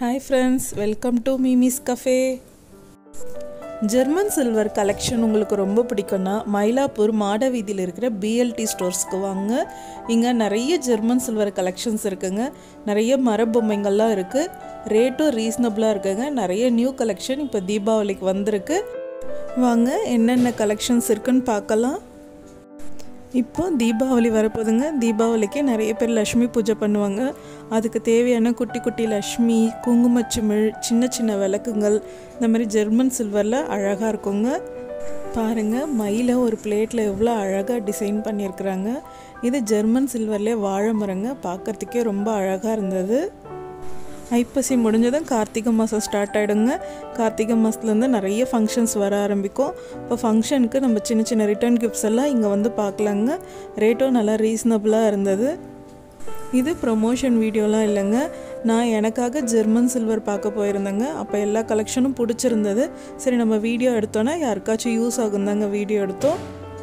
hi friends welcome to Mimi's cafe German silver collection உங்களுக்கு ரொம்ப பிடிக்கும்னா மயிலாப்பூர் மாட வீதியில் இருக்கிற பிஎல்டி ஸ்டோர்ஸ்க்கு வாங்க இங்கே நிறைய ஜெர்மன் சில்வர் கலெக்ஷன்ஸ் இருக்குங்க நிறைய மரபொம்மைங்கள்லாம் இருக்குது ரேட்டும் ரீசனபிளாக இருக்குங்க நிறைய நியூ கலெக்ஷன் இப்போ தீபாவளிக்கு வந்திருக்கு வாங்க என்னென்ன கலெக்ஷன்ஸ் இருக்குன்னு பார்க்கலாம் இப்போ தீபாவளி வரப்போகுதுங்க தீபாவளிக்கு நிறைய பேர் லக்ஷ்மி பூஜை பண்ணுவாங்க அதுக்கு தேவையான குட்டி குட்டி லக்ஷ்மி குங்குமச்சிமிழ் சின்ன சின்ன விளக்குங்கள் இந்த மாதிரி ஜெர்மன் சில்வரில் அழகாக இருக்குங்க பாருங்கள் மயிலை ஒரு பிளேட்டில் எவ்வளோ அழகாக டிசைன் பண்ணியிருக்கிறாங்க இது ஜெர்மன் சில்வர்லேயே வாழை மரங்க பார்க்குறதுக்கே ரொம்ப அழகாக இருந்தது ஐப்பசி முடிஞ்சதும் கார்த்திகை மாதம் ஸ்டார்ட் ஆகிடுங்க கார்த்திகை மாதத்துலேருந்து நிறைய ஃபங்க்ஷன்ஸ் வர ஆரம்பிக்கும் இப்போ ஃபங்க்ஷனுக்கு நம்ம சின்ன சின்ன ரிட்டர்ன் கிஃப்ட்ஸ் எல்லாம் இங்கே வந்து பார்க்கலாங்க ரேட்டும் நல்லா ரீசனபிளாக இருந்தது இது ப்ரொமோஷன் வீடியோலாம் இல்லைங்க நான் எனக்காக ஜெர்மன் சில்வர் பார்க்க போயிருந்தேங்க அப்போ எல்லா கலெக்ஷனும் பிடிச்சிருந்தது சரி நம்ம வீடியோ எடுத்தோன்னா யாருக்காச்சும் யூஸ் ஆகும் தாங்க வீடியோ எடுத்தோம்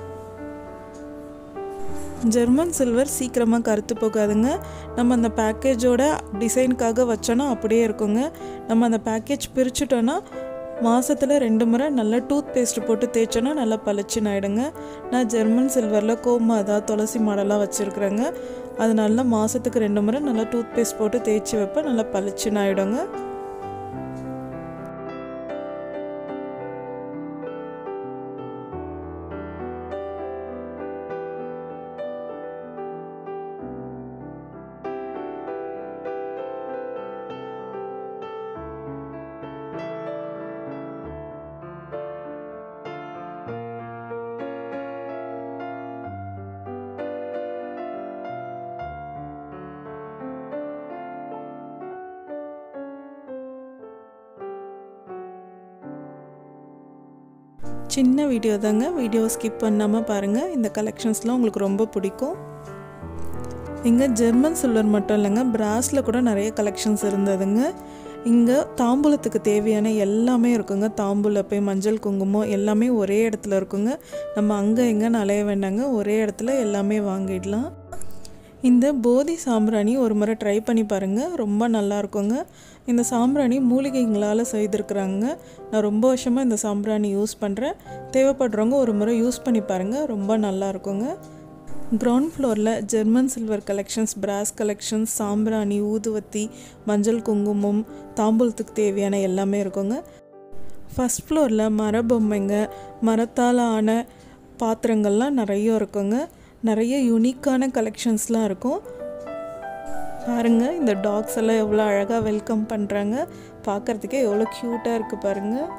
ஜெர்மன் சில்வர் சீக்கிரமாக கருத்து போகாதுங்க நம்ம அந்த பேக்கேஜோட டிசைனுக்காக வச்சோன்னா அப்படியே இருக்குங்க நம்ம அந்த பேக்கேஜ் பிரிச்சுட்டோன்னா மாதத்தில் ரெண்டு முறை நல்லா டூத் பேஸ்ட் போட்டு தேய்ச்சோன்னா நல்லா பளிச்சுன்னு ஆகிடுங்க நான் ஜெர்மன் சில்வரில் கோமாதா துளசி மாடலாக வச்சுருக்குறேங்க அதனால மாதத்துக்கு ரெண்டு முறை நல்லா டூத் பேஸ்ட் போட்டு தேய்ச்சி வைப்பேன் நல்லா பளிச்சுன்னு ஆகிடுங்க சின்ன வீடியோ தாங்க வீடியோ ஸ்கிப் பண்ணாமல் பாருங்கள் இந்த கலெக்ஷன்ஸ்லாம் உங்களுக்கு ரொம்ப பிடிக்கும் இங்கே ஜெர்மன் சில்வர் மட்டும் இல்லைங்க பிராஸில் கூட நிறைய கலெக்ஷன்ஸ் இருந்ததுங்க இங்கே தாம்பூலத்துக்கு தேவையான எல்லாமே இருக்குங்க தாம்பூலப்பை மஞ்சள் குங்குமம் எல்லாமே ஒரே இடத்துல இருக்குங்க நம்ம அங்கே எங்கேன்னு அலைய வேண்டாங்க ஒரே இடத்துல எல்லாமே வாங்கிடலாம் இந்த போதி சாம்பிராணி ஒரு முறை ட்ரை பண்ணி பாருங்கள் ரொம்ப நல்லா இருக்குங்க இந்த சாம்பிராணி மூலிகைங்களால் செய்திருக்கிறாங்க நான் ரொம்ப வருஷமாக இந்த சாம்பிராணி யூஸ் பண்ணுறேன் தேவைப்படுறவங்க ஒரு முறை யூஸ் பண்ணி பாருங்கள் ரொம்ப நல்லா இருக்குங்க கிரவுண்ட் ஃப்ளோரில் German silver collections brass collections சாம்பிராணி ஊதுவத்தி மஞ்சள் குங்குமம் தாம்பூலத்துக்கு தேவையான எல்லாமே இருக்குங்க ஃபஸ்ட் ஃப்ளோரில் மரபொம்மைங்க மரத்தால் ஆன பாத்திரங்கள்லாம் நிறைய இருக்குங்க நிறைய யூனிக்கான கலெக்ஷன்ஸ்லாம் இருக்கும் பாருங்கள் இந்த டாக்ஸ் எல்லாம் எவ்வளோ அழகாக வெல்கம் பண்ணுறாங்க பார்க்குறதுக்கே எவ்வளோ க்யூட்டாக இருக்குது பாருங்கள்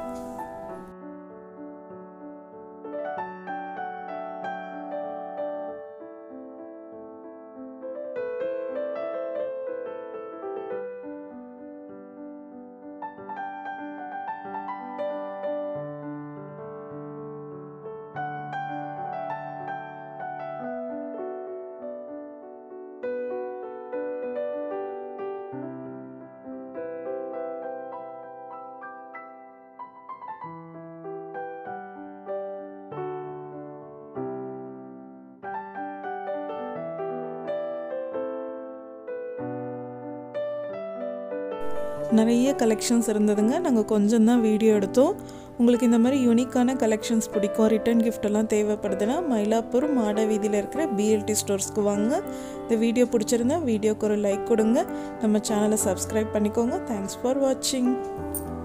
நிறைய கலெக்ஷன்ஸ் இருந்ததுங்க நாங்கள் கொஞ்சம் தான் வீடியோ எடுத்தோம் உங்களுக்கு இந்த மாதிரி யூனிக்கான கலெக்ஷன்ஸ் பிடிக்கும் ரிட்டன் கிஃப்ட் எல்லாம் தேவைப்படுதுன்னா மயிலாப்பூர் மாட வீதியில் இருக்கிற பிஎல்டி ஸ்டோர்ஸ்க்கு வாங்க இந்த வீடியோ பிடிச்சிருந்தா வீடியோக்கு ஒரு லைக் கொடுங்க நம்ம சேனலை சப்ஸ்கிரைப் பண்ணிக்கோங்க தேங்க்ஸ் ஃபார் வாட்சிங்